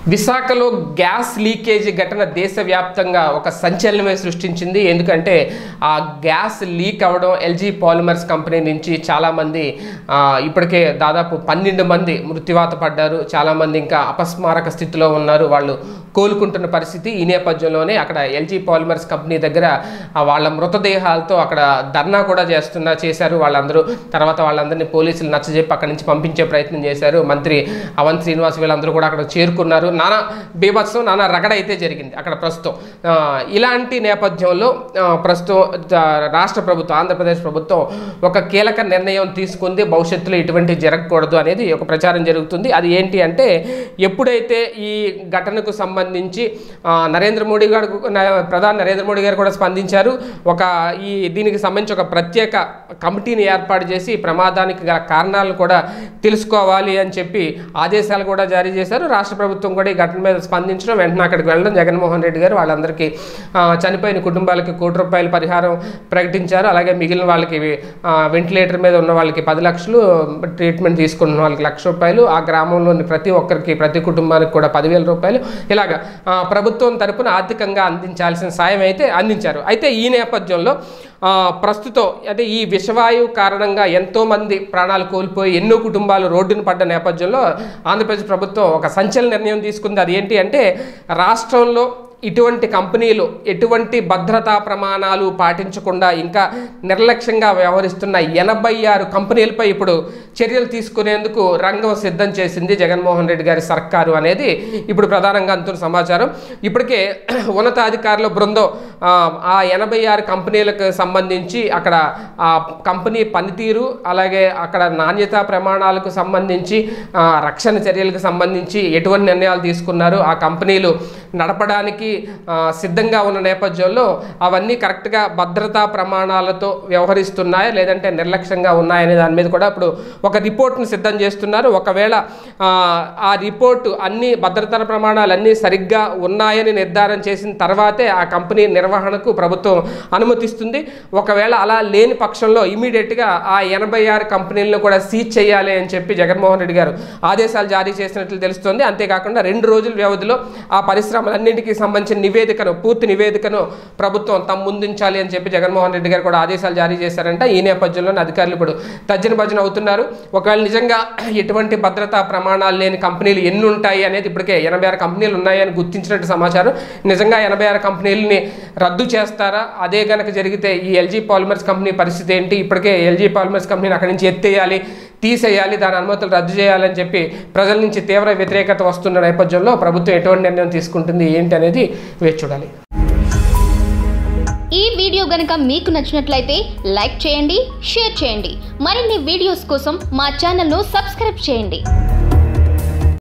విశాఖలో gas leakage ఘటన దేశవ్యాప్తంగా ఒక సంచలనమే సృష్టించింది ఎందుకంటే ఆ గ్యాస్ లీక్ అవ్వడం ఎల్జీ పాలిమర్స్ కంపెనీ నుంచి చాలామంది ఆ, ఇప్పటికే దాదాపు పన్నెండు మంది మృత్యువాత పడ్డారు చాలామంది ఇంకా అపస్మారక స్థితిలో ఉన్నారు వాళ్ళు కోలుకుంటున్న పరిస్థితి ఈ నేపథ్యంలోనే అక్కడ ఎల్జీ పాలిమర్స్ కంపెనీ దగ్గర ఆ, వాళ్ళ మృతదేహాలతో అక్కడ ధర్నా కూడా చేస్తున్నా చేశారు వాళ్ళందరూ తర్వాత వాళ్ళందరినీ పోలీసులు నచ్చజెప్పి అక్కడి నుంచి పంపించే ప్రయత్నం చేశారు మంత్రి అవంత్ శ్రీనివాస్ వీళ్ళందరూ కూడా అక్కడ చేరుకున్నారు నానా బీభత్సం నానా రగడ అయితే జరిగింది అక్కడ ప్రస్తుతం ఆ, ఇలాంటి నేపథ్యంలో ఆ, ప్రస్తుతం ఆ, రాష్ట్ర ప్రభుత్వం ఆంధ్రప్రదేశ్ ప్రభుత్వం ఒక కీలక నిర్ణయం తీసుకుంది భవిష్యత్తులో ఇటువంటి జరగకూడదు అనేది ఒక ప్రచారం జరుగుతుంది అది ఏంటి అంటే ఎప్పుడైతే ఈ ఘటనకు సంబంధించి ఆ, నరేంద్ర మోడీ గారు న- ప్రధాని నరేంద్ర మోడీ గారు కూడా స్పందించారు ఒక ఈ దీనికి సంబంధించి ఒక ప్రత్యేక కమిటీని ఏర్పాటు చేసి ఈ ప్రమాదానికి గల కారణాలను కూడా తెలుసుకోవాలి అని చెప్పి ఆదేశాలు కూడా జారీ చేశారు రాష్ట్ర ప్రభుత్వం కూడా ఈ ఘటన మీద స్పందించడం వెంటనే అక్కడికి వెళ్ళడం జగన్మోహన్ రెడ్డి గారు వాళ్ళందరికీ ఆ, చనిపోయిన కుటుంబాలకి కోటి రూపాయల పరిహారం ప్రకటించారు అలాగే మిగిలిన వాళ్ళకి ఆ, వెంటిలేటర్ మీద ఉన్న వాళ్ళకి పది లక్షలు ట్రీట్మెంట్ తీసుకున్న వాళ్ళకి లక్ష రూపాయలు ఆ గ్రామంలోని ప్రతి ఒక్కరికి ప్రతి కుటుంబానికి కూడా పదివేల రూపాయలు ఇలాగ ఆ, ప్రభుత్వం తరపున ఆర్థికంగా అందించాల్సిన సాయం అయితే అందించారు అయితే ఈ నేపథ్యంలో ఆ, ప్రస్తుతం అంటే ఈ విషవాయువు కారణంగా ఎంతోమంది ప్రాణాలు కోల్పోయి ఎన్నో కుటుంబాలు రోడ్డున పడ్డ నేపథ్యంలో ఆంధ్రప్రదేశ్ ప్రభుత్వం ఒక సంచలన నిర్ణయం తీసుకుంది అది ఏంటి అంటే రాష్ట్రంలో ఇటువంటి కంపెనీలు ఎటువంటి భద్రతా ప్రమాణాలు పాటించకుండా ఇంకా నిర్లక్ష్యంగా వ్యవహరిస్తున్న ఎనభై ఆరు కంపెనీలపై ఇప్పుడు చర్యలు తీసుకునేందుకు రంగం సిద్ధం చేసింది జగన్మోహన్ రెడ్డి గారి సర్కారు అనేది ఇప్పుడు ప్రధానంగా అందుతున్న సమాచారం ఇప్పటికే ఉన్నతాధికారుల బృందం ఆ, ఆ ఎనభై ఆరు కంపెనీలకు సంబంధించి అక్కడ ఆ కంపెనీ పనితీరు అలాగే అక్కడ నాణ్యతా ప్రమాణాలకు సంబంధించి ఆ, రక్షణ చర్యలకు సంబంధించి ఎటువంటి నిర్ణయాలు తీసుకున్నారు ఆ కంపెనీలు నడపడానికి ఆ, సిద్ధంగా ఉన్న నేపథ్యంలో అవన్నీ కరెక్ట్గా భద్రతా ప్రమాణాలతో వ్యవహరిస్తున్నాయా లేదంటే నిర్లక్ష్యంగా ఉన్నాయనే దాని మీద కూడా ఇప్పుడు ఒక రిపోర్ట్ను సిద్ధం చేస్తున్నారు ఒకవేళ ఆ, ఆ రిపోర్టు అన్ని భద్రతా ప్రమాణాలు అన్నీ సరిగ్గా ఉన్నాయని నిర్ధారణ చేసిన తర్వాతే ఆ కంపెనీ నిర్వహణకు ప్రభుత్వం అనుమతిస్తుంది ఒకవేళ అలా లేని పక్షంలో ఇమీడియట్గా ఆ ఎనభై ఆరు కంపెనీలను కూడా సీజ్ చేయాలి అని చెప్పి జగన్మోహన్ రెడ్డి గారు ఆదేశాలు జారీ చేసినట్లు తెలుస్తుంది అంతేకాకుండా రెండు రోజుల వ్యవధిలో ఆ పరిశ్రమలన్నింటికి సంబంధించిన నివేదికను పూర్తి నివేదికను ప్రభుత్వం తమ ముందుంచాలి అని చెప్పి జగన్మోహన్ రెడ్డి గారు కూడా ఆదేశాలు జారీ చేశారంట ఈ నేపథ్యంలోనే అధికారులు ఇప్పుడు తర్జన భజన అవుతున్నారు ఒకవేళ నిజంగా ఎటువంటి భద్రతా ప్రమాణాలు లేని కంపెనీలు ఎన్ని ఉంటాయి అనేది ఇప్పటికే ఎనభై ఆరు కంపెనీలు ఉన్నాయని గుర్తించినట్టు సమాచారం నిజంగా ఎనభై ఆరు కంపెనీలని రద్దు చేస్తారా అదే గనక జరిగితే ఈ ఎల్జీ పాలిమర్స్ కంపెనీ పరిస్థితి ఏంటి ఇప్పటికే ఎల్జీ పాలిమర్స్ కంపెనీని అక్కడి నుంచి ఎత్తేయాలి తీసేయాలి దాని అనుమతులు రద్దు చేయాలని చెప్పి ప్రజల నుంచి తీవ్ర వ్యతిరేకత వస్తున్న నేపథ్యంలో ప్రభుత్వం ఎటువంటి నిర్ణయం తీసుకుంటుంది ఏంటి అనేది వేచి చూడాలి ఈ వీడియో గనుక మీకు నచ్చినట్లయితే లైక్ చేయండి షేర్ చేయండి మరిన్ని వీడియోస్ కోసం మా ఛానల్ను సబ్స్క్రైబ్ చేయండి